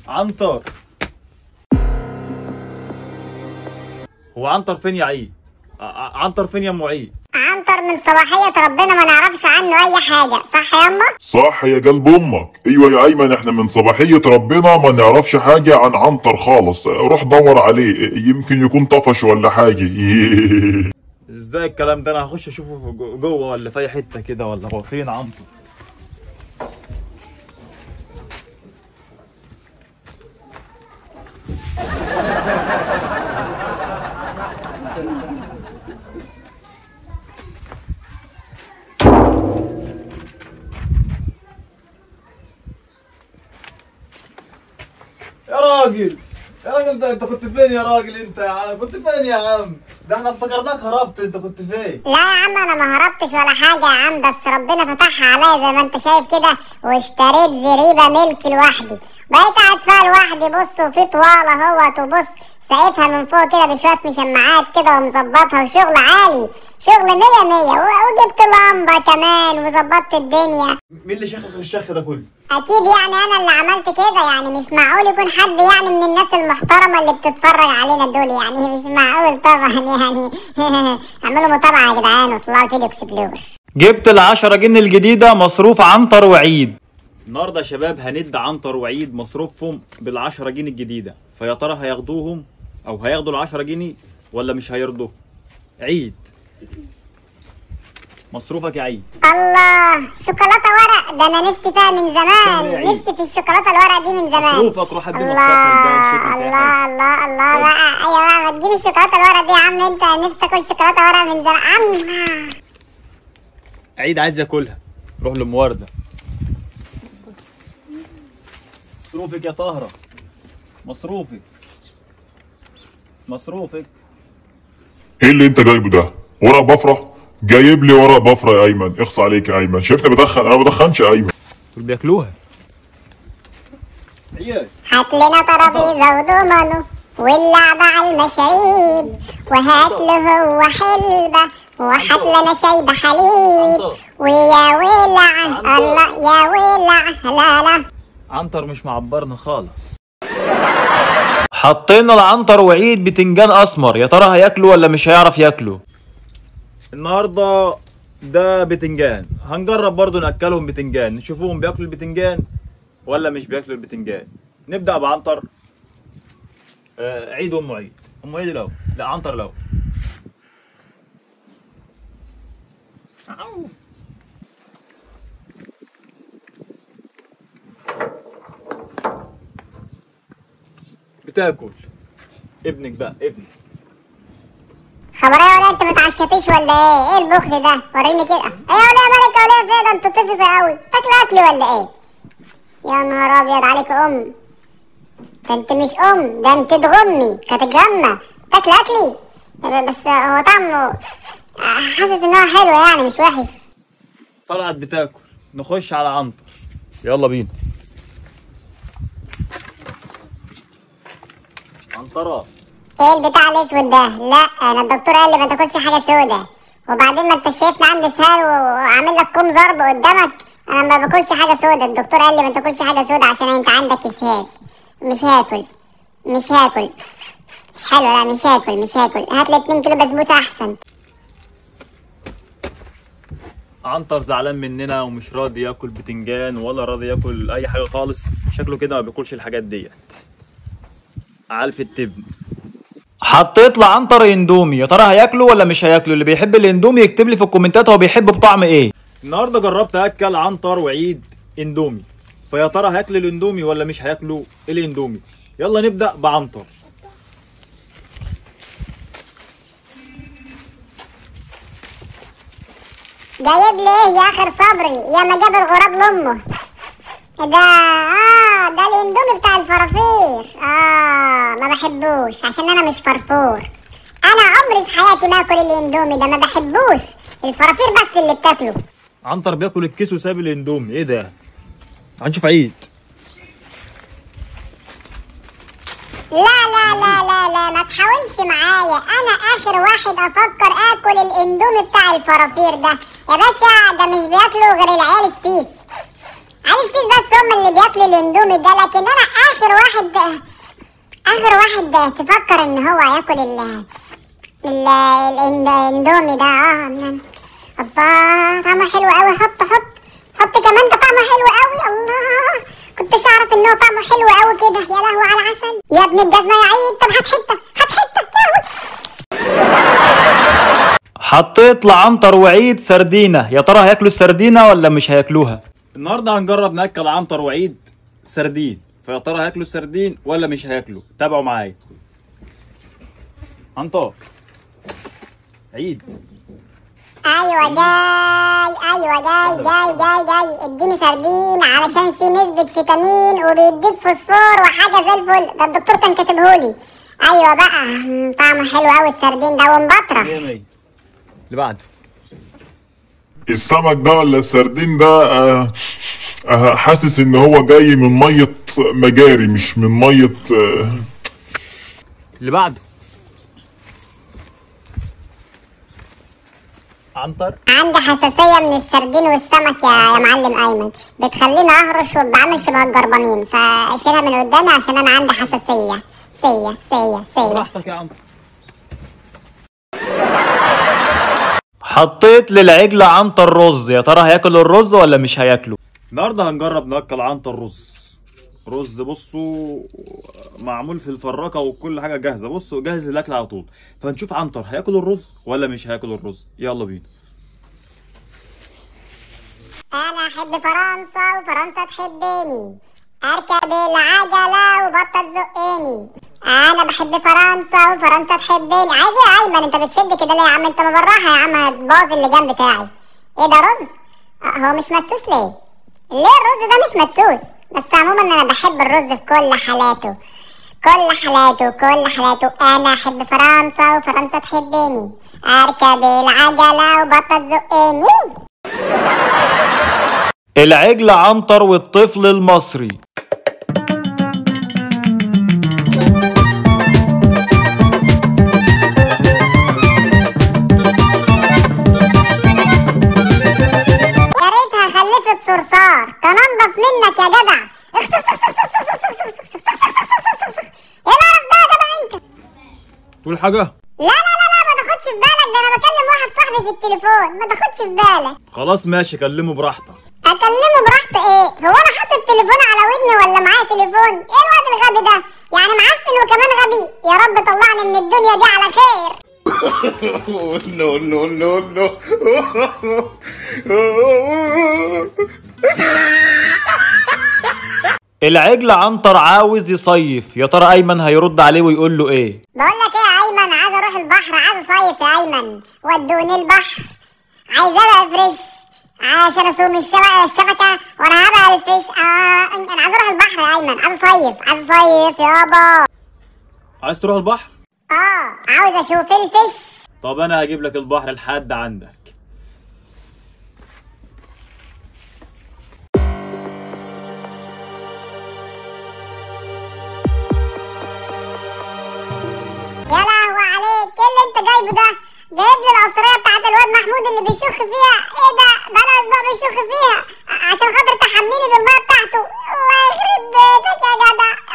عنتر هو عنتر فين يا عيد ع- ع- عنتر فين يا ام عيد عنتر من صباحية ربنا ما نعرفش عنه أي حاجة صح ياما؟ صح يا قلب امك ايوه يا ايمن احنا من صباحية ربنا ما نعرفش حاجة عن عنتر خالص روح دور عليه يمكن يكون طفش ولا حاجة ازاي الكلام ده انا هخش اشوفه في جو- جوه ولا في اي حته كده ولا هو فين عنتر يا راجل يا راجل ده انت كنت فين يا راجل انت يا عم كنت فين يا عم ده احنا افتكرناك هربت انت كنت فين لا يا عم أنا ما هربتش ولا حاجة يا عم بس ربنا فتحها عليا زي ما أنت شايف كده واشتريت زريبة ملك لوحدي بقيت قاعد فيها لوحدي بص وفي طوالة اهوت وبص ساقيتها من فوق كده بشوية مشمعات كده ومظبطها وشغل عالي شغل مية مية و- وجبت لمبة كمان وظبطت الدنيا مين اللي شخخ الشخ ده كله اكيد يعني انا اللي عملت كده يعني مش معقول يكون حد يعني من الناس المحترمه اللي بتتفرج علينا دول يعني مش معقول طبعا يعني اعملوا متابعه يا جدعان وطلعوا الفيديو اكسبلور جبت العشرة جن الجديدة مصروف عنتر وعيد النهارده يا شباب هند عنتر وعيد مصروفهم بالعشرة جنيه الجديدة فيا ترى هياخدوهم او هياخدوا العشرة جنيه ولا مش هيرضوا عيد مصروفك يا عيد الله شوكولاته ورق ده انا نفسي فيها من زمان عيد. نفسي في الشوكولاته الورق دي من زمان مصروفك روح ادي الله مصروفك ده الله الله الله بقى ايوه بقى ما تجيب الشوكولاته الورق دي يا عم انت نفسي اكل شوكولاته ورق من زمان عم عيد عايز ياكلها روح لام وردة مصروفك يا طاهرة مصروفك مصروفك ايه اللي انت جايبه ده ورق بفرة جايب لي ورق بفرة يا ايمن اخص عليك يا ايمن شفت بدخن انا ما بدخنش يا ايمن دول بياكلوها عيال هات لنا ترابيزة ودومينو واللعبة على المشاريب وهات له هو حلبة وهات لنا شاي بحليب عنتر. ويا ولع عنتر. الله يا ولع لا لا عنتر مش معبرنا خالص حطينا العنتر وعيد بتنجان اسمر يا ترى هياكله ولا مش هيعرف ياكله النهارده ده بتنجان هنجرب برضو ناكلهم بتنجان نشوفوهم بياكلوا البتنجان ولا مش بياكلوا البتنجان نبدا بعنتر آه عيد ام عيد ام عيد الاول لا عنتر الاول بتاكل ابنك بقى ابنك خبر ايه يا ولا انت متعشتيش ولا ايه ايه البخل ده وريني كده ايه يا ولا مالك يا ولا فين ده انت طفل قوي تاكل اكلي ولا ايه يا نهار ابيض عليك ام ده انت مش ام ده انت تغمي كتتجمع تاكل اكلي بس هو طعمه حاسس ان هو حلو يعني مش وحش طلعت بتاكل نخش على عنتر يلا بينا عنترة ايه البتاع الاسود ده لا انا الدكتور قال لي ما تاكلش حاجه سودا وبعدين ما انت شايفني عندي اسهال و- وعامل لك كوم ضرب قدامك انا ما باكلش حاجه سودا الدكتور قال لي ما تاكلش حاجه سودا عشان انت عندك اسهال مش هاكل مش هاكل مش حلو لا مش هاكل مش هاكل هات لي 2 كيلو بسبوسه احسن عنتر زعلان مننا ومش راضي ياكل بتنجان ولا راضي ياكل اي حاجه خالص شكله كده ما بياكلش الحاجات ديت عارف التبن حطيت لعنتر اندومي يا ترى هياكله ولا مش هياكله اللي بيحب الاندومي يكتب لي في الكومنتات هو بيحب بطعم ايه النهارده جربت اكل عنتر وعيد اندومي فيا ترى هياكل الاندومي ولا مش هياكله الاندومي يلا نبدا بعنتر جايب لي ايه يا اخر صبري يا ما جاب الغراب لامه ده اه ده الاندومي بتاع الفرافير اه ما بحبوش عشان انا مش فرفور انا عمري في حياتي ما اكل الاندومي ده ما بحبوش الفرافير بس اللي بتاكله عنتر بياكل الكيس وساب الاندومي ايه ده هنشوف عيد لا لا لا لا لا ما تحاولش معايا انا اخر واحد افكر اكل الاندومي بتاع الفرافير ده يا باشا ده مش بياكلوا غير العيال السيس عارف كيس بس هم اللي بياكلوا الاندومي ده لكن انا اخر واحد اخر واحد تفكر ان هو ياكل ال ال- الاندومي ده اه الله طعمه حلو قوي حط حط حط كمان ده طعمه حلو قوي الله كنتش اعرف ان هو طعمه حلو قوي كده يا لهوي على العسل يا ابن الجزمه يا عيد طب هات حته هات حته يا لهوي. حطيت لعنتر وعيد سردينة يا ترى هياكلوا السردينة ولا مش هياكلوها النهارده هنجرب ناكل عنتر وعيد سردين فيا ترى هياكلوا السردين ولا مش هياكلوا تابعوا معايا عنتر عيد ايوه جاي ايوه جاي جاي جاي جاي اديني سردين علشان في نسبة فيتامين وبيديك فوسفور وحاجة زي الفل ده الدكتور كان كاتبهولي ايوه بقى مم، طعمه حلو قوي السردين ده ومبطرخ مية مية اللي بعده السمك ده ولا السردين ده آه آه حاسس ان هو جاي من ميه مجاري مش من ميه آه اللي بعده عنتر عندي حساسية من السردين والسمك يا يا معلم ايمن بتخليني اهرش وبعمل شبه الجربانين فاشيلها من قدامي عشان انا عندي حساسية سية سية سية براحتك يا عنتر حطيت للعجل عنتر رز يا ترى هياكل الرز ولا مش هياكله النهارده هنجرب ناكل عنتر رز رز بصوا معمول في الفراكه وكل حاجه جاهزه بصوا جاهز للاكل على طول فنشوف عنتر هياكل الرز ولا مش هياكل الرز يلا بينا انا احب فرنسا وفرنسا تحبني اركب العجلة وبطل تزقني انا بحب فرنسا وفرنسا تحبني عايز ايه يا ايمن انت بتشد كده ليه يا عم انت ما بالراحة يا عم هتبوظ اللي جنب بتاعي ايه ده رز آه، هو مش مدسوس ليه ليه الرز ده مش مدسوس بس عموما انا بحب الرز في كل حالاته كل حالاته كل حالاته انا احب فرنسا وفرنسا تحبني اركب العجلة وبطل تزقني العجل عنتر والطفل المصري يا ريتها خلفت صرصار كان انضف منك يا جدع ايه القرف ده يا جدع انت تقول حاجه لا لا لا لا ما تاخدش في بالك ده انا بكلم واحد صاحبي في التليفون ما تاخدش في بالك خلاص ماشي كلمه براحتك اكلمه براحتي ايه هو انا حاطط التليفون على ودني ولا معايا تليفون ايه الواد الغبي ده يعني معفن وكمان غبي يا رب طلعني من الدنيا دي على خير no no no no العجل عنتر عاوز يصيف يا ترى ايمن هيرد عليه ويقول له ايه بقول لك ايه يا ايمن عايز اروح البحر عايز اصيف يا ايمن ودوني البحر عايز ابقى فريش عشان اصوم الشبكه الشبكه وانا هبقى الفيش آه انا عايز اروح البحر يا ايمن عايز اصيف عايز اصيف يابا عايز تروح البحر اه عاوز اشوف الفيش طب انا هجيب لك البحر لحد عندك يا لهوي عليك ايه اللي انت جايبه ده جايب لي القصريه بتاعت الواد محمود اللي بيشخ فيها ايه ده بقى اسبوع بيشخ فيها ع- عشان خاطر تحميني بالميه بتاعته الله يخرب بيتك يا جدع